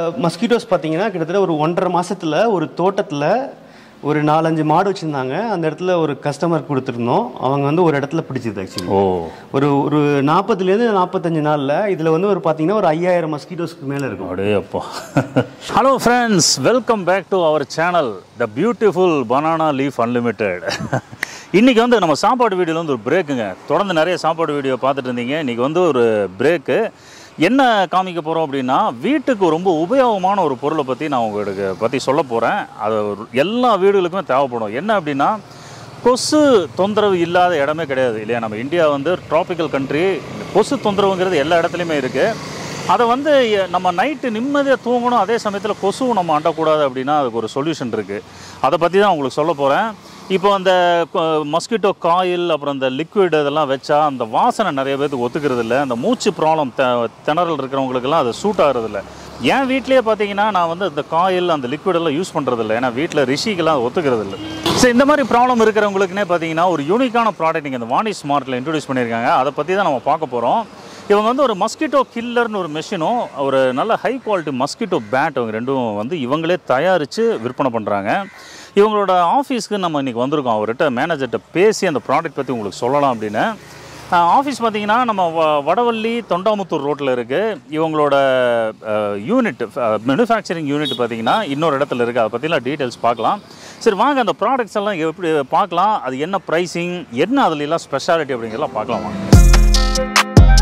Mosquitoes பார்த்தீங்கன்னா கிட்டத்தட்ட ஒரு ஒன்றரை மாசத்துல ஒரு தோட்டத்தில் ஒரு நாலஞ்சு மாடு வச்சுருந்தாங்க அந்த இடத்துல ஒரு கஸ்டமர் கொடுத்துருந்தோம் அவங்க வந்து ஒரு இடத்துல பிடிச்சது ஆக்சுவலி ஓ ஒரு ஒரு நாற்பதுலேருந்து நாற்பத்தஞ்சு நாளில் இதில் வந்து ஒரு பார்த்தீங்கன்னா ஒரு ஐயாயிரம் மஸ்கிட்டோஸ்க்கு மேலே இருக்கும் அடே அப்பா hello friends welcome back to our channel the beautiful banana leaf unlimited இன்றைக்கி வந்து நம்ம சாப்பாடு வீடியோவில் வந்து ஒரு பிரேக்குங்க தொடர்ந்து நிறைய சாப்பாடு வீடியோ பார்த்துட்டு இருந்தீங்க இன்றைக்கி வந்து ஒரு பிரேக்கு என்ன காமிக்க போகிறோம் அப்படின்னா வீட்டுக்கு ரொம்ப உபயோகமான ஒரு பொருளை பற்றி நான் உங்களுக்கு பற்றி சொல்ல போகிறேன் அது ஒரு- எல்லா வீடுகளுக்குமே தேவைப்படும் என்ன அப்படின்னா கொசு தொந்தரவு இல்லாத இடமே கிடையாது இல்லையா நம்ம இந்தியா வந்து ட்ராபிக்கல் கண்ட்ரி கொசு தொந்தரவுங்கிறது எல்லா இடத்துலையுமே இருக்குது அதை வந்து எ- நம்ம நைட்டு நிம்மதியாக தூங்கணும் அதே சமயத்தில் கொசுவும் நம்ம அண்டக்கூடாது அப்படின்னா அதுக்கு ஒரு சொல்யூஷன் இருக்குது அதை பற்றி தான் உங்களுக்கு சொல்ல போகிறேன் இப்போ அந்த மஸ்கிட்டோ காயில் அப்புறம் இந்த லிக்விட் இதெல்லாம் வச்சா அந்த வாசனை நிறைய பேருக்கு ஒத்துக்கிறது இல்லை அந்த மூச்சு ப்ராப்ளம் திணறல் இருக்கிறவங்களுக்கெல்லாம் அது சூட் ஆகிறது இல்லை என் வீட்லேயே பார்த்தீங்கன்னா நான் வந்து இந்த காயில் அந்த லிக்விட் எல்லாம் யூஸ் பண்ணுறது இல்லை ஏன்னா வீட்டில் ரிஷிக்கெல்லாம் ஒத்துக்கிறது இல்லை சரி இந்த மாதிரி ப்ராப்ளம் இருக்கிறவங்களுக்குனே பார்த்தீங்கன்னா ஒரு யூனிக்கான ப்ராடக்ட் இங்கே இந்த வாணி ஸ்மார்ட்டில் இன்ட்ரடியூஸ் பண்ணியிருக்காங்க அதை பற்றி தான் நம்ம பார்க்க போகிறோம் இவங்க வந்து ஒரு மஸ்கிட்டோ கில்லர்னு ஒரு மெஷினும் ஒரு நல்ல ஹை குவாலிட்டி மஸ்கிட்டோ பேட் அவங்க ரெண்டும் வந்து இவங்களே தயாரித்து விற்பனை பண்ணுறாங்க இவங்களோட ஆஃபீஸ்க்கு நம்ம இன்றைக்கி வந்திருக்கோம் அவர்கிட்ட மேனேஜர்கிட்ட பேசி அந்த ப்ராடக்ட் பற்றி உங்களுக்கு சொல்லலாம் அப்படின்னு ஆஃபீஸ் பார்த்தீங்கன்னா நம்ம வ- வடவள்ளி தொண்டாமுத்தூர் ரோட்டில் இருக்குது இவங்களோட யூனிட் மேனுஃபேக்சரிங் யூனிட் பார்த்தீங்கன்னா இன்னொரு இடத்துல இருக்குது அதை பற்றிலாம் டீட்டெயில்ஸ் பார்க்கலாம் சரி வாங்க அந்த ப்ராடக்ட்ஸ் எல்லாம் எப்படி பார்க்கலாம் அது என்ன ப்ரைஸிங் என்ன அதுல எல்லாம் ஸ்பெஷாலிட்டி அப்படிங்கிறதெல்லாம் பார்க்கலாம் வாங்க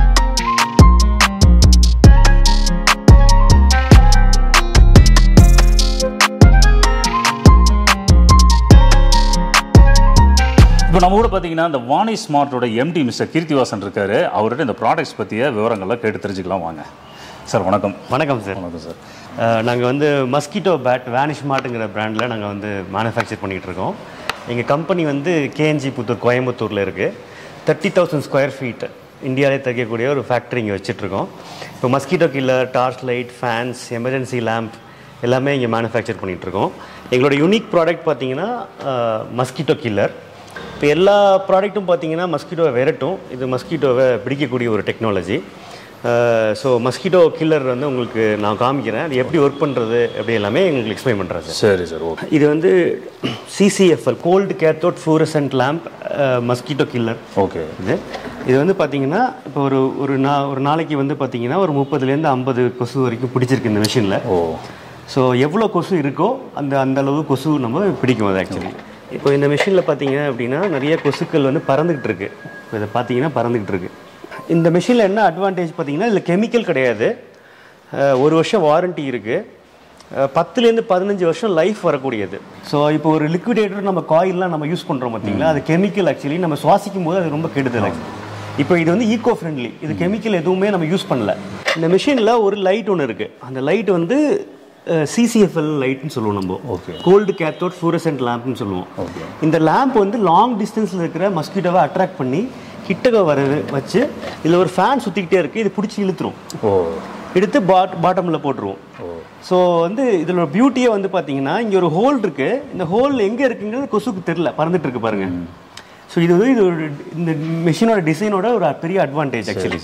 இப்போ நம்ம கூட பார்த்தீங்கன்னா இந்த வாணி ஸ்மார்ட்டோட எம்டி மிஸ்டர் கீர்த்திவாசன் இருக்காரு அவர்கிட்ட இந்த ப்ராடக்ட்ஸ் பற்றிய விவரங்கள்லாம் கேட்டு தெரிஞ்சுக்கலாம் வாங்க சார் வணக்கம் வணக்கம் சார் வணக்கம் சார் நாங்கள் வந்து மஸ்கிட்டோ பேட் வேனிஷ் மார்ட்டுங்கிற பிராண்டில் நாங்கள் வந்து மேனுஃபேக்சர் பண்ணிகிட்டு இருக்கோம் எங்கள் கம்பெனி வந்து கேஎன்ஜி புத்தூர் கோயம்புத்தூரில் இருக்குது தேர்ட்டி தௌசண்ட் ஸ்கொயர் ஃபீட் இந்தியாவிலே தைக்கக்கூடிய ஒரு ஃபேக்ட்ரி இங்கே வச்சிட்ருக்கோம் இப்போ mosquito killer torch light fans emergency lamp எல்லாமே இங்கே மேனுஃபேக்சர் பண்ணிகிட்ருக்கோம் எங்களோட யூனிக் ப்ராடக்ட் பார்த்தீங்கன்னா மஸ்கிட்டோ கில்லர் இப்போ எல்லா ப்ராடக்ட்டும் பார்த்தீங்கன்னா மஸ்கிட்டோவை விரட்டும் இது மஸ்கிட்டோவை பிடிக்கக்கூடிய ஒரு டெக்னாலஜி ஸோ மஸ்கிட்டோ கில்லர் வந்து உங்களுக்கு நான் காமிக்கிறேன் அது எப்படி ஒர்க் பண்ணுறது அப்படி எல்லாமே எங்களுக்கு எக்ஸ்பிளைன் பண்ணுறேன் சார் சரி சார் ஓகே இது வந்து CCFL cold cathode fluorescent lamp mosquito killer okay இது இது வந்து பார்த்தீங்கன்னா இப்போ ஒரு ஒரு நா ஒரு நாளைக்கு வந்து பார்த்தீங்கன்னா ஒரு முப்பதுலேருந்து ஐம்பது கொசு வரைக்கும் பிடிச்சிருக்கு இந்த மிஷினில் ஓ ஸோ எவ்வளோ கொசு இருக்கோ அந்த அந்த அளவு கொசு நம்ம பிடிக்கும் அது ஆக்சுவலி இப்போ இந்த மிஷினில் பார்த்தீங்க அப்படின்னா நிறைய கொசுக்கள் வந்து பறந்துக்கிட்டு இருக்கு இப்போ இதை பார்த்தீங்கன்னா பறந்துக்கிட்டு இருக்கு இந்த மிஷினில் என்ன அட்வான்டேஜ் பார்த்தீங்கன்னா இதில் கெமிக்கல் கிடையாது அஹ் ஒரு வருஷம் வாரண்டி இருக்குது பத்துலேருந்து பதினஞ்சு வருஷம் லைஃப் வரக்கூடியது ஸோ இப்போ ஒரு லிக்விடேட்டர் நம்ம காயில்லாம் நம்ம யூஸ் பண்ணுறோம் பார்த்தீங்களா அது கெமிக்கல் ஆக்சுவலி நம்ம சுவாசிக்கும் போது அது ரொம்ப கெடுதல் actually. இப்போ இது வந்து ஈகோ ஃப்ரெண்ட்லி இது கெமிக்கல் எதுவுமே நம்ம யூஸ் பண்ணல இந்த மிஷினில் ஒரு லைட் ஒன்று இருக்குது அந்த லைட் வந்து சிசிஎஃப்எல் லைட்னு சொல்லுவோம் நம்ம Okay. கோல்டு கேத்தோட் ஃப்ளூரசன்ட் லேம்ப்னு சொல்லுவோம் Okay. இந்த லேம்ப் வந்து லாங் டிஸ்டன்ஸில் இருக்கிற மஸ்கிட்டோவை அட்ராக்ட் பண்ணி கிட்டக்க வர வச்சு இதில் ஒரு ஃபேன் சுற்றிக்கிட்டே இருக்குது இது பிடிச்சி இழுத்துரும் ஓ எடுத்து பாட் பாட்டமில் போட்டுருவோம் ஓ ஸோ வந்து இதில் ஒரு பியூட்டியே வந்து பார்த்தீங்கன்னா இங்கே ஒரு ஹோல் இருக்கு இந்த ஹோல் எங்கே இருக்குங்கிறது கொசுக்கு தெரில பறந்துட்டு இருக்கு பாருங்க ஸோ இது வந்து இது ஒரு இந்த மிஷினோட டிசைனோட ஒரு பெரிய அட்வான்டேஜ் ஆக்சுவலி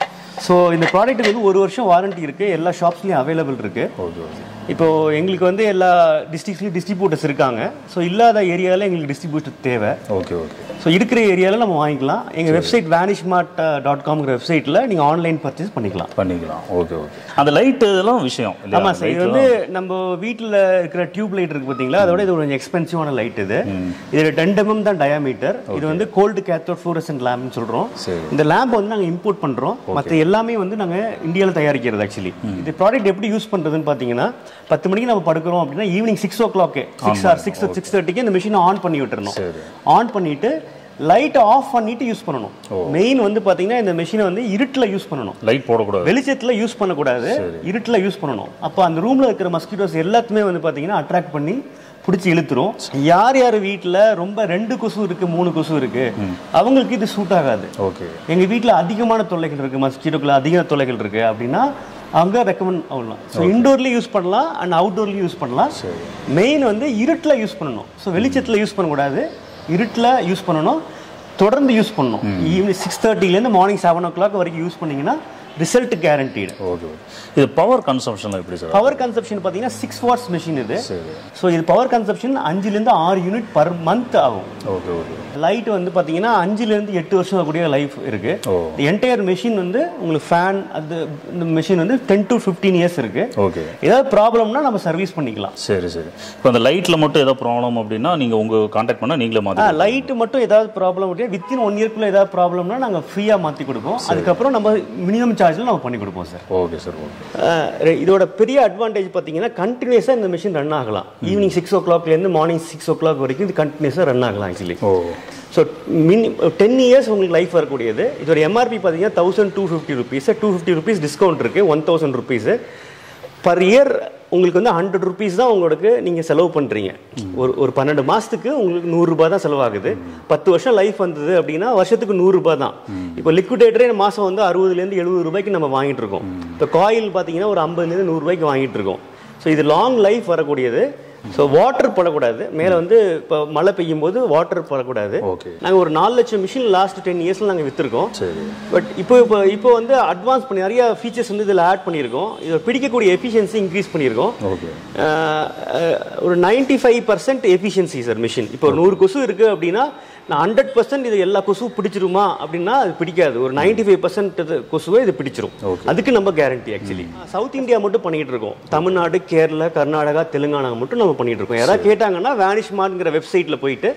ஸோ இந்த ப்ராடக்ட்டுக்கு வந்து ஒரு வருஷம் வாரண்டி இருக்கு எல்லா ஷாப்ஸ்லையும் அவைலபிள் இருக்கு ஓகே ஓகே இப்போ எங்களுக்கு வந்து எல்லா டிஸ்ட்ரிக்ட்ஸ்லையும் டிஸ்ட்ரிபியூட்டர்ஸ் இருக்காங்க ஸோ இல்லாத ஏரியாவில் எங்களுக்கு டிஸ்ட்ரிபியூட்டர் தேவை ஓகே ஓகே ஸோ இருக்கிற ஏரியாவில் நம்ம வாங்கிக்கலாம் எங்கள் வெப்சைட் வேனிஷ்மார்ட் டாட் காம்ங்கிற வெப்சைட்டில் நீங்கள் ஆன்லைன் பர்ச்சேஸ் பண்ணிக்கலாம் பண்ணிக்கலாம் ஓகே ஓகே அந்த லைட் இதெல்லாம் விஷயம் இல்லையா? ஆமா அந்த சார் இது light வந்து நம்ம வீட்டில் இருக்கிற டியூப் லைட் இருக்கு பார்த்தீங்களா அதோட இது கொஞ்சம் எக்ஸ்பென்சிவான லைட் இது இது டென் எம்எம் தான் டயாமீட்டர் இது வந்து கோல்டு கேத்தோட் ஃப்ளூரசன்ட் லேம்ப்னு சொல்றோம் சரி. இந்த லேம்ப் வந்து நாங்கள் இம்போர்ட் பண்றோம் மற்ற எல்லாமே வந்து நாங்கள் இந்தியாவில் தயாரிக்கிறது ஆக்சுவலி இந்த ப்ராடக்ட் எப்படி யூஸ் பண்றதுன்னு பார்த்தீங்கன்னா பத்து மணிக்கு நம்ம படுக்கிறோம் அப்படின்னா evening six o'clock six or six six தேர்ட்டிக்கு இந்த மிஷினை ஆன் பண்ணி விட்டுறணும் சரி. ஆன் பண்ணிட்டு லைட்டை ஆஃப் பண்ணிட்டு யூஸ் பண்ணணும் மெயின் வந்து பார்த்தீங்கன்னா இந்த மிஷினை வந்து இருட்டில் யூஸ் பண்ணணும் லைட் போடக்கூடாது வெளிச்சத்துல யூஸ் பண்ணக்கூடாது இருட்டில் யூஸ் பண்ணணும் அப்போ அந்த ரூம்ல இருக்கிற மஸ்கிட்டோஸ் எல்லாத்துமே வந்து பாத்தீங்கன்னா அட்ராக்ட் பண்ணி பிடிச்சி இழுத்துரும் யார் யார் வீட்டில் ரொம்ப ரெண்டு கொசு இருக்கு மூணு கொசு இருக்கு அவங்களுக்கு இது சூட் ஆகாது ஓகே எங்க வீட்டில் அதிகமான தொல்லைகள் இருக்கு மஸ்கிட்டோக்குள்ள அதிக தொல்லைகள் இருக்கு அப்படின்னா அங்க ரெக்கமெண்ட் ஆகலாம் ஸோ இண்டோர்லேயும் யூஸ் பண்ணலாம் அண்ட் அவுட்டோர்லேயும் யூஸ் பண்ணலாம் மெயின் வந்து இருட்டில் யூஸ் பண்ணணும் ஸோ வெளிச்சத்தில் யூஸ் பண்ணக்கூடாது இருட்டில் யூஸ் பண்ணணும் தொடர்ந்து யூஸ் பண்ணணும் ஈவினிங் சிக்ஸ் தேர்ட்டிலேருந்து மார்னிங் செவன் ஓ கிளாக் வரைக்கும் யூஸ் பண்ணீங்கன்னா ரிசல்ட் கேரண்டீடு ஓகே இது பவர் கன்சம்ஷன்லாம் எப்படி சார் பவர் கன்சப்ஷன் பார்த்தீங்கன்னா சிக்ஸ் வாட்ஸ் மிஷின் இது சரி ஸோ இது பவர் கன்சப்ஷன் அஞ்சுலேருந்து ஆறு யூனிட் பர் மந்த் ஆகும் ஓகே ஓகே லைட் வந்து பார்த்தீங்கன்னா அஞ்சுலேருந்து எட்டு வருஷம் கூடிய லைஃப் இருக்கு ஓ என்டையர் மிஷின் வந்து உங்களுக்கு ஃபேன் அது இந்த மிஷின் வந்து டென் டு ஃபிஃப்டீன் இயர்ஸ் இருக்கு ஓகே ஏதாவது ப்ராப்ளம்னா நம்ம சர்வீஸ் பண்ணிக்கலாம் சரி சரி இப்போ அந்த லைட்டில் மட்டும் ஏதாவது ப்ராப்ளம் அப்படின்னா நீங்கள் உங்கள் காண்டாக்ட் பண்ணால் நீங்களே மாற்றி லைட் மட்டும் ஏதாவது ப்ராப்ளம் வித்தின் ஒன் இயர்க்குள்ள ஏதாவது ப்ராப்ளம்னா நாங்கள் ஃப்ரீயாக மாற்றி கொடுப்போம் அதுக்கப்புறம் நம்ம மினிமம் சார்ஜில் நம்ம பண்ணி கொடுப்போம் sir okay sir okay uh இதோட பெரிய அட்வான்டேஜ் பார்த்தீங்கன்னா கண்டினியூஸாக இந்த மிஷின் ரன் ஆகலாம் ஈவினிங் சிக்ஸ் ஓ கிளாக்லேருந்து மார்னிங் சிக்ஸ் ஓ கிளாக் வரைக்கும் இது கண்டினியூஸாக ரன் ஆகலாம் actually oh so mini ten years உங்களுக்கு லைஃப் வரக்கூடியது இதோட எம்ஆர்பி பார்த்தீங்கன்னா thousand two fifty rupees two fifty rupees discount இருக்குது one thousand rupees per year உங்களுக்கு வந்து ஹண்ட்ரட் ருபீஸ் தான் உங்களுக்கு நீங்கள் செலவு பண்ணுறீங்க ஒரு ஒரு பன்னெண்டு மாதத்துக்கு உங்களுக்கு நூறுரூபா தான் செலவாகுது பத்து வருஷம் லைஃப் வந்தது அப்படின்னா வருஷத்துக்கு நூறுரூபா தான் இப்போ லிக்விடேட்டரே மாதம் வந்து அறுபதுலேருந்து எழுபது ரூபாய்க்கு நம்ம வாங்கிட்டு இருக்கோம் இப்போ காயில் பார்த்தீங்கன்னா ஒரு ஐம்பதுலேருந்து நூறுரூபாய்க்கு வாங்கிட்டு இருக்கோம் ஸோ இது லாங் லைஃப் வரக்கூடியது ஸோ வாட்டர் போடக்கூடாது மேலே வந்து இப்போ மழை பெய்யும் போது வாட்டர் போடக்கூடாது ஓகே நாங்கள் ஒரு நாலு லட்சம் மிஷின் லாஸ்ட் டென் இயர்ஸில் நாங்கள் விற்றுருக்கோம் சரி பட் இப்போ இப்போ இப்போ வந்து அட்வான்ஸ் பண்ணி நிறைய ஃபீச்சர்ஸ் வந்து இதில் ஆட் பண்ணியிருக்கோம் இதை பிடிக்கக்கூடிய எஃபிஷியன்சி இன்க்ரீஸ் பண்ணியிருக்கோம் ஓகே அஹ், அஹ், ஒரு ninety five percent efficiency sir machine இப்போ ஒரு நூறு கொசு இருக்குது அப்படின்னா நான் ஹண்ட்ரட் பர்சன்ட் இது எல்லா கொசுவும் பிடிச்சிருமா அப்படின்னா அது பிடிக்காது ஒரு நைன்டி ஃபைவ் பர்சன்ட் கொசுவை இது பிடிச்சிரும் Okay. அதுக்கு அதுக்கு நம்ம கேரண்டி ஆக்சுவலி சவுத் இந்தியா மட்டும் பண்ணிட்டு இருக்கோம் தமிழ்நாடு கேரளா கர்நாடகா தெலுங்கானா மட்டும் நம்ம பண்ணிட்டு இருக்கோம் யாராவது கேட்டாங்கன்னா வேனிஷ்மார்ட்ங்கிற வெப்சைட்ல போயிட்டு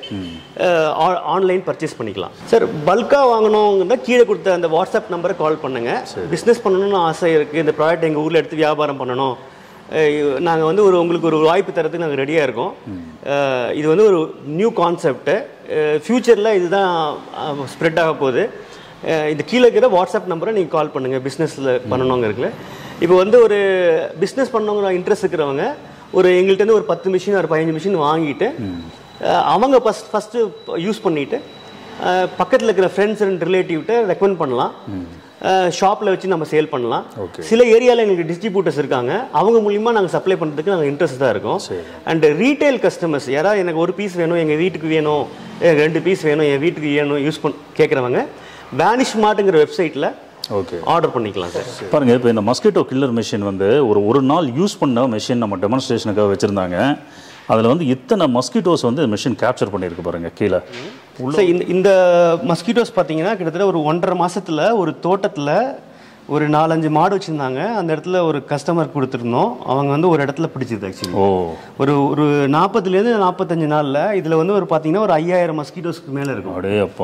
ஆன்லைன் பர்ச்சேஸ் பண்ணிக்கலாம் சார் பல்கா வாங்கணுங்கிறத கீழே கொடுத்த அந்த வாட்ஸ்அப் நம்பரை கால் பண்ணுங்க பிஸ்னஸ் பண்ணணும்னு ஆசை இருக்கு இந்த ப்ராடக்ட் எங்க ஊர்ல எடுத்து வியாபாரம் பண்ணணும் நாங்கள் வந்து ஒரு உங்களுக்கு ஒரு வாய்ப்பு தரத்துக்கு நாங்கள் ரெடியாக இருக்கோம் அஹ் இது வந்து ஒரு நியூ கான்செப்ட்டு ஃப்யூச்சரில் இதுதான் ஸ்ப்ரெட் ஆக போகுது அஹ் இந்த கீழே இருக்கிற வாட்ஸ்அப் நம்பரை நீங்கள் கால் பண்ணுங்கள் பிஸ்னஸில் பண்ணணுங்க இருக்குல்ல இப்போ வந்து ஒரு பிஸ்னஸ் பண்ணவங்க இன்ட்ரெஸ்ட் இருக்கிறவங்க ஒரு எங்கள்கிட்ட இருந்து ஒரு பத்து மிஷின் ஒரு பதினஞ்சு மிஷின் வாங்கிட்டு அஹ் அவங்க ஃபஸ்ட் ஃபஸ்ட்டு யூஸ் பண்ணிவிட்டு பக்கத்தில் இருக்கிற ஃப்ரெண்ட்ஸ் அண்ட் ரிலேட்டிவ்கிட்ட ரெக்கமெண்ட் பண்ணலாம் ஷாப்பில் வச்சு நம்ம சேல் பண்ணலாம் Okay. சில ஏரியாவில் எங்களுக்கு டிஸ்ட்ரிபியூட்டர்ஸ் இருக்காங்க அவங்க மூலியமா நாங்கள் சப்ளை பண்ணுறதுக்கு நாங்கள் இன்ட்ரெஸ்ட் தான் இருக்கோம் சரி. அண்ட் ரீட்டைல் கஸ்டமர்ஸ் யாராவது எனக்கு ஒரு பீஸ் வேணும் எங்கள் வீட்டுக்கு வேணும் எனக்கு ரெண்டு பீஸ் வேணும் என் வீட்டுக்கு வேணும் யூஸ் பண்ண கேட்குறவங்க வேனிஷ் மார்ட்டுங்கிற வெப்சைட்டில் ஓகே ஆர்டர் பண்ணிக்கலாம் சார் பாருங்க இப்போ இந்த மஸ்கிட்டோ கில்லர் மிஷின் வந்து ஒரு ஒரு நாள் யூஸ் பண்ண மிஷின் நம்ம டெமான்ஸ்ட்ரேஷனுக்காக வச்சுருந்தாங்க அதில் வந்து இத்தனை மஸ்கிட்டோஸ் வந்து மிஷின் கேப்சர் பண்ணியிருக்கு பாருங்க கீழே சார் இந்த இந்த மஸ்கிட்டோஸ் பார்த்தீங்கன்னா கிட்டத்தட்ட ஒரு ஒன்றரை மாசத்துல ஒரு தோட்டத்தில் ஒரு நாலஞ்சு மாடு வச்சுருந்தாங்க அந்த இடத்துல ஒரு கஸ்டமர் கொடுத்துருந்தோம் அவங்க வந்து ஒரு இடத்துல பிடிச்சது ஆக்சுவலி ஓ ஒரு ஒரு நாற்பதுலேருந்து நாற்பத்தஞ்சு நாளில் இதில் வந்து ஒரு பார்த்தீங்கன்னா ஒரு ஐயாயிரம் மஸ்கிட்டோஸ்க்கு மேலே இருக்கும் அப்படியே அப்பா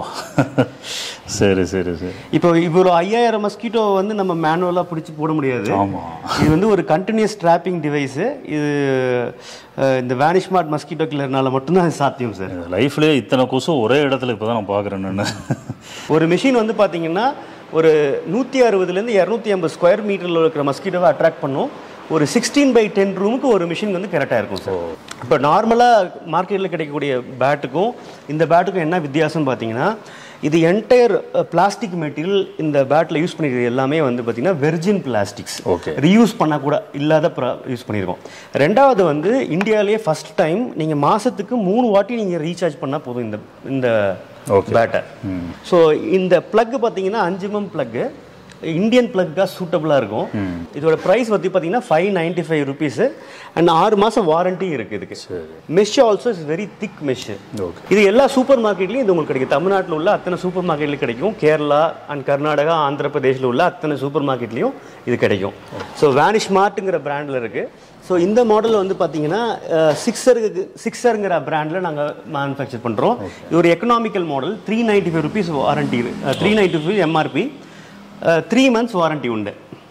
சரி சரி சரி இப்போ இவ்வளோ ஐயாயிரம் மஸ்கிட்டோ வந்து நம்ம மேனுவலாக பிடிச்சி போட முடியாது ஆமாம் இது வந்து ஒரு கண்டினியூஸ் ட்ராப்பிங் டிவைஸு இது அஹ், இந்த வேனிஷ்மார்ட் மஸ்கிட்டோ கில்லர்னால மட்டும்தான் அது சாத்தியம் சார் லைஃப்லேயே இத்தனை கொசு ஒரே இடத்துல இப்போ தான் நான் பார்க்குறேன் நான் ஒரு மிஷின் வந்து பார்த்தீங்கன்னா ஒரு நூற்றி அறுபதுலேருந்து இரநூத்தி ஐம்பது ஸ்கொயர் மீட்டரில் இருக்கிற மஸ்கிட்டோவை அட்ராக்ட் பண்ணும் ஒரு சிக்ஸ்டீன் பை டென் ரூமுக்கு ஒரு மிஷின் வந்து கரெக்டாக இருக்கும் சார் இப்போ நார்மலாக மார்க்கெட்டில் கிடைக்கக்கூடிய பேட்டுக்கும் இந்த பேட்டுக்கும் என்ன வித்தியாசம்னு பார்த்தீங்கன்னா இது என்டையர் பிளாஸ்டிக் மெட்டீரியல் இந்த பேட்டில் யூஸ் பண்ணிக்கிறது எல்லாமே வந்து பார்த்தீங்கன்னா வெர்ஜின் பிளாஸ்டிக்ஸ் Okay. ரீயூஸ் பண்ணக்கூட இல்லாத யூஸ் பண்ணியிருக்கோம் ரெண்டாவது வந்து இந்தியாவிலேயே ஃபர்ஸ்ட் டைம் நீங்கள் மாதத்துக்கு மூணு வாட்டி நீங்கள் ரீசார்ஜ் பண்ணால் போதும் இந்த இந்த Okay. பேட்டை ஸோ இந்த பிளக் பார்த்தீங்கன்னா அஞ்சு எம்எம் பிளக் இந்தியன் பிளக்காக சூட்டபுளாக இருக்கும் இதோட ப்ரைஸ் வந்து பார்த்தீங்கன்னா five ninety five rupees and ஆறு மாதம் வாரண்டி இருக்குது இதுக்கு mesh also is very thick mesh okay இது எல்லா சூப்பர் மார்க்கெட்லையும் இது உங்களுக்கு கிடைக்கும் தமிழ்நாட்டில் உள்ள அத்தனை சூப்பர் மார்க்கெட்லையும் கிடைக்கும் கேரளா அண்ட் கர்நாடகா ஆந்திர பிரதேசில் உள்ள அத்தனை சூப்பர் மார்க்கெட்லையும் இது கிடைக்கும் ஸோ வேனிஷ் மார்ட்டுங்கிற பிராண்டில் இருக்குது ஸோ இந்த மாடல் வந்து பார்த்தீங்கன்னா சிக்ஸருக்கு சிக்ஸருங்கிற பிராண்டில் நாங்கள் மேனுஃபேக்சர் பண்ணுறோம் இது ஒரு economical model three ninety five rupees warranty three ninety five MRP three months warranty உண்டு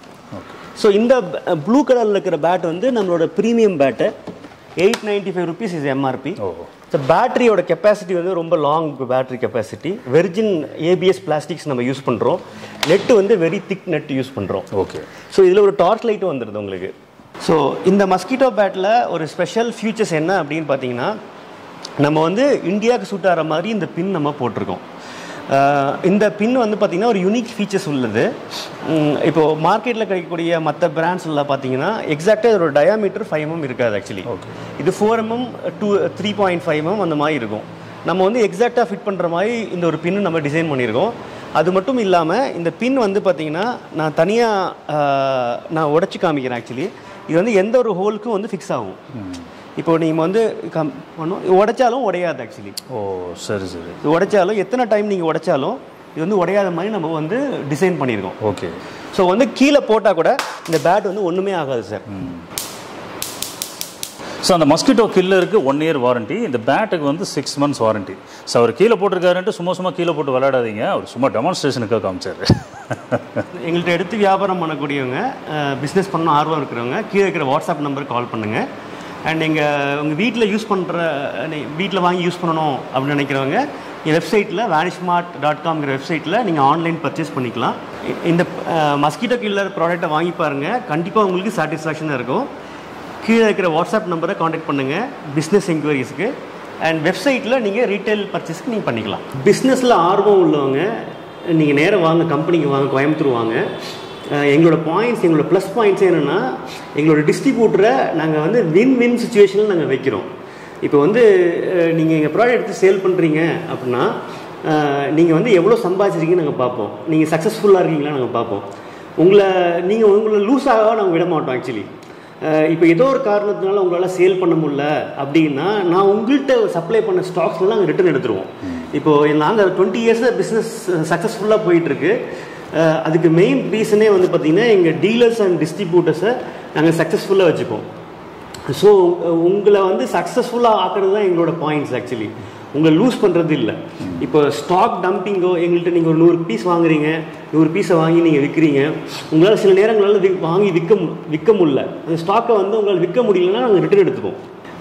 ஸோ இந்த ப்ளூ கலரில் இருக்கிற பேட் வந்து நம்மளோட premium bat eight ninety five rupees is MRP oh so பேட்டரியோட கெப்பாசிட்டி வந்து ரொம்ப long battery capacity virgin ABS plastics நம்ம யூஸ் பண்ணுறோம் நெட்டு வந்து வெரி திக் நெட் யூஸ் பண்ணுறோம் ஓகே ஸோ இதில் ஒரு டார்ச் லைட்டும் வந்துடுது உங்களுக்கு ஸோ இந்த மஸ்கிட்டோ பேட்டில் ஒரு ஸ்பெஷல் ஃபியூச்சர்ஸ் என்ன அப்படின்னு பார்த்தீங்கன்னா நம்ம வந்து இந்தியாவுக்கு சூட் ஆகிற மாதிரி இந்த பின் நம்ம போட்டிருக்கோம் அஹ் இந்த பின் வந்து பார்த்தீங்கன்னா ஒரு யூனிக் ஃபீச்சர்ஸ் உள்ளது உம், இப்போ மார்க்கெட்டில் கிடைக்கக்கூடிய மற்ற பிராண்ட்ஸ்லாம் பார்த்தீங்கன்னா எக்ஸாக்டாக இதோட டயாமீட்டர் ஃபைவ் எம்எம் இருக்காது ஆக்சுவலி இது four MM two three point five MM அந்த மாதிரி இருக்கும் நம்ம வந்து எக்ஸாக்டாக ஃபிட் பண்ணுற மாதிரி இந்த ஒரு பின்னு நம்ம டிசைன் பண்ணியிருக்கோம் அது மட்டும் இல்லாமல் இந்த பின் வந்து பார்த்தீங்கன்னா நான் தனியாக நான் உடைச்சி காமிக்கிறேன் ஆக்சுவலி இது வந்து எந்த ஒரு ஹோலுக்கும் வந்து ஃபிக்ஸ் ஆகும் இப்போ நீங்கள் வந்து கம் பண்ணும் உடைச்சாலும் உடையாது ஆக்சுவலி ஓ சரி சரி இது உடைச்சாலும் எத்தனை டைம் நீங்கள் உடைச்சாலும் இது வந்து உடையாத மாதிரி நம்ம வந்து டிசைன் பண்ணியிருக்கோம் ஓகே ஸோ வந்து கீழே போட்டால் கூட இந்த பேட் வந்து ஒன்றுமே ஆகாது சார் ஸோ அந்த மஸ்கிட்டோ கில்லருக்கு ஒன் இயர் வாரண்டி இந்த பேட்டுக்கு வந்து சிக்ஸ் மந்த்ஸ் வாரண்டி ஸோ அவர் கீழே போட்டிருக்காருன்ட்டு சும்மா சும்மா கீழே போட்டு விளையாடாதீங்க அவர் சும்மா டெமான்ஸ்ட்ரேஷனுக்காக காமிச்சார் எங்கள்கிட்ட எடுத்து வியாபாரம் பண்ணக்கூடியவங்க பிஸ்னஸ் பண்ண ஆர்வம் இருக்கிறவங்க கீழே இருக்கிற வாட்ஸ்அப் நம்பருக்கு கால் பண்ணுங்கள் அண்ட் நீங்கள் உங்கள் வீட்டில் யூஸ் பண்ணுற வீட்டில் வாங்கி யூஸ் பண்ணணும் அப்படின்னு நினைக்கிறவங்க என் வெப்சைட்டில் வேனிஷ்மார்ட் டாட் காம்ங்கிற வெப்சைட்டில் நீங்கள் ஆன்லைன் பர்ச்சேஸ் பண்ணிக்கலாம் இ- இந்த மஸ்கிட்டோ கில்லர் ப்ராடக்ட்டை வாங்கி பாருங்கள் கண்டிப்பாக உங்களுக்கு சாட்டிஸ்ஃபேக்ஷனாக இருக்கும் கீழே இருக்கிற வாட்ஸ்அப் நம்பரை காண்டாக்ட் பண்ணுங்கள் பிஸ்னஸ் என்கொயரிஸ்க்கு அண்ட் வெப்சைட்டில் நீங்கள் ரீட்டைல் பர்ச்சேஸ்க்கு நீங்கள் பண்ணிக்கலாம் பிஸ்னஸில் ஆர்வம் உள்ளவங்க நீங்கள் நேராக வாங்க கம்பெனிக்கு வாங்க கோயம்புத்தூர் வாங்க அஹ் எங்களோட பாயிண்ட்ஸ் எங்களோட ப்ளஸ் பாயிண்ட்ஸ் என்னென்னா எங்களோட டிஸ்ட்ரிபியூட்டரை நாங்கள் வந்து வின் வின் சுச்சுவேஷனில் நாங்கள் வைக்கிறோம் இப்போ வந்து நீங்கள் எங்கள் ப்ராடக்ட் எடுத்து சேல் பண்ணுறீங்க அப்படின்னா நீங்கள் வந்து எவ்வளோ சம்பாதிச்சிருக்கீங்கன்னு நாங்கள் பார்ப்போம் நீங்கள் சக்ஸஸ்ஃபுல்லாக இருக்கீங்களா நாங்கள் பார்ப்போம் உங்களை நீங்கள் உங்களை லூஸ் ஆக நாங்கள் விட மாட்டோம் ஆக்சுவலி இப்போ ஏதோ ஒரு காரணத்தினால உங்களால் சேல் பண்ண முடியல அப்படின்னா நான் உங்கள்கிட்ட சப்ளை பண்ண ஸ்டாக்ஸ்லாம் நாங்கள் ரிட்டர்ன் எடுத்துருவோம் இப்போ நாங்கள் டுவெண்ட்டி இயர்ஸாக பிஸ்னஸ் சக்ஸஸ்ஃபுல்லாக போயிட்டுருக்கு அதுக்கு மெயின் ரீசனே வந்து பார்த்திங்கன்னா எங்கள் டீலர்ஸ் அண்ட் டிஸ்ட்ரிபியூட்டர்ஸை நாங்கள் சக்ஸஸ்ஃபுல்லாக வச்சுப்போம் ஸோ உங்களை வந்து சக்ஸஸ்ஃபுல்லாக ஆக்குறது தான் எங்களோட பாயிண்ட்ஸ் ஆக்சுவலி உங்களை லூஸ் பண்ணுறது இல்லை இப்போ ஸ்டாக் டம்பிங்கோ எங்கள்கிட்ட நீங்கள் ஒரு நூறு பீஸ் வாங்குறீங்க நூறு பீஸை வாங்கி நீங்கள் விற்கிறீங்க உங்களால் சில நேரங்களால் வி வாங்கி விற்க மு- விற்க முடியல அந்த ஸ்டாக்கை வந்து உங்களால் விற்க முடியலன்னா நாங்கள் ரிட்டர்ன் எடுத்துப்போம்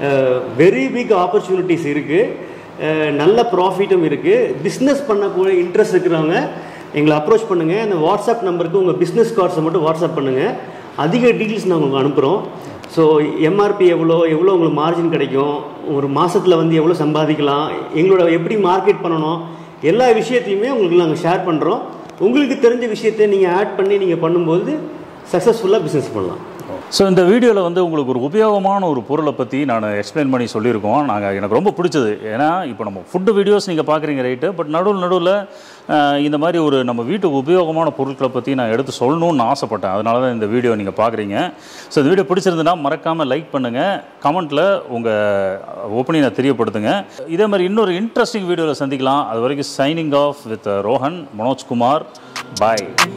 வெரி பிக் ஆப்பர்ச்சுனிட்டிஸ் இருக்குது நல்ல ப்ராஃபிட்டும் இருக்குது பிஸ்னஸ் பண்ணக்கூடிய இன்ட்ரெஸ்ட் இருக்கிறவங்க எங்களை அப்ரோச் பண்ணுங்கள் அந்த வாட்ஸ்அப் நம்பருக்கு உங்கள் பிஸ்னஸ் கார்ட்ஸை மட்டும் வாட்ஸ்அப் பண்ணுங்கள் அதிக டீட்டெயில்ஸ் நாங்கள் உங்களுக்கு அனுப்புகிறோம் ஸோ எம்ஆர்பி எவ்வளோ எவ்வளோ உங்களுக்கு மார்ஜின் கிடைக்கும் ஒரு மாதத்தில் வந்து எவ்வளோ சம்பாதிக்கலாம் எங்களோட எப்படி மார்க்கெட் பண்ணணும் எல்லா விஷயத்தையுமே உங்களுக்கு நாங்கள் ஷேர் பண்ணுறோம் உங்களுக்கு தெரிஞ்ச விஷயத்தை நீங்கள் ஆட் பண்ணி நீங்கள் பண்ணும்போது சக்ஸஸ்ஃபுல்லாக பிஸ்னஸ் பண்ணலாம் ஸோ இந்த வீடியோவில் வந்து உங்களுக்கு ஒரு உபயோகமான ஒரு பொருளை பற்றி நான் எக்ஸ்பிளைன் பண்ணி சொல்லியிருக்கோம் நாங்கள் எனக்கு ரொம்ப பிடிச்சது ஏன்னா இப்போ நம்ம ஃபுட்டு வீடியோஸ் நீங்கள் பார்க்குறீங்க ரைட்டு பட் நடுவில் நடுவில் இந்த மாதிரி ஒரு நம்ம வீட்டுக்கு உபயோகமான பொருட்களை பற்றி நான் எடுத்து சொல்லணும்னு ஆசைப்பட்டேன் அதனால தான் இந்த வீடியோ நீங்கள் பார்க்குறீங்க ஸோ இந்த வீடியோ பிடிச்சிருந்துன்னா மறக்காமல் லைக் பண்ணுங்கள் கமெண்ட்டில் உங்கள் ஒப்பீனியனை தெரியப்படுத்துங்க இதே மாதிரி இன்னொரு இன்ட்ரெஸ்டிங் வீடியோவில் சந்திக்கலாம் அது வரைக்கும் signing off with Rohan Manojkumar bye